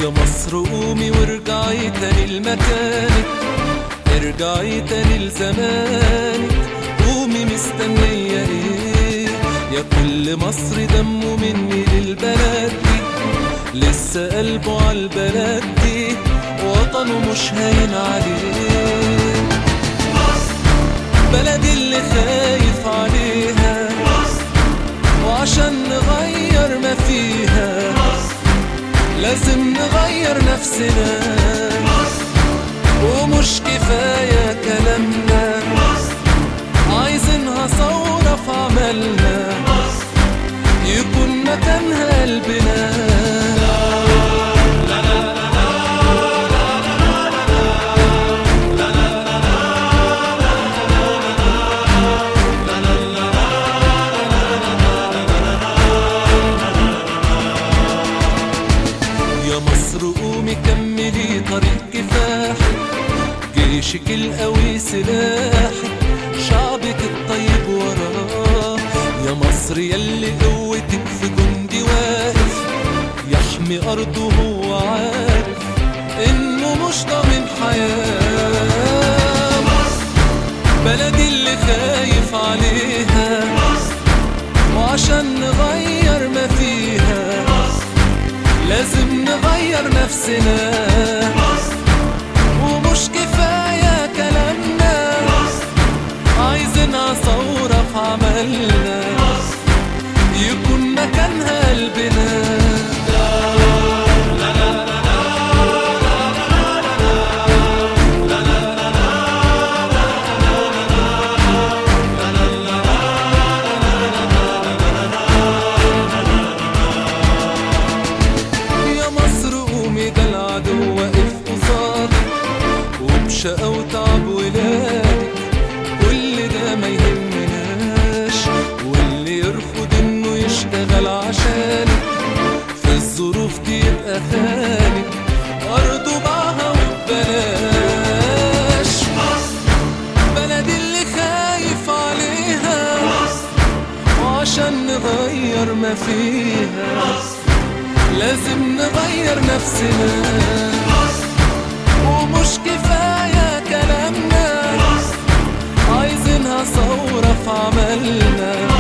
يا مصر قومي وارجعي تاني لمكانك ارجعي تاني لزمانك قومي مستنية ايه يا كل مصر دمه مني للبلد دي لسه قلبه عالبلد دي وطنه مش هين عليه بلدي اللي خايف عليها وعشان نغير ما فيها لازم نغير نفسنا ومش كفاية كلامنا عايزينها ثورة في عملنا يكون مكانها قلبنا يا مصر قومي كملي طريق كفاحك جيشك القوي سلاحك شعبك الطيب وراه يا مصر يلي قوتك في جندي واقف يحمي أرضه هو عارف إنه مش ضامن حياة بلدي اللي خايف عليها وعشان نغير ما فيها لازم نغير نفسنا ومش كفاية كلامنا عايزينها ثورة في عملنا يكون مكانها قلبنا يا مصر قومي ده العدو واقف قصادك وبشقى وتعب ولادك كل ده ما يهمناش واللي يرفض انه يشتغل عشانك في الظروف دي يبقى خانك أرضه باعها وببلاش بلدي اللي خايف عليها وعشان نغير ما فيها لازم نغير نفسنا ومش كفاية كلامنا عايزينها ثورة في عملنا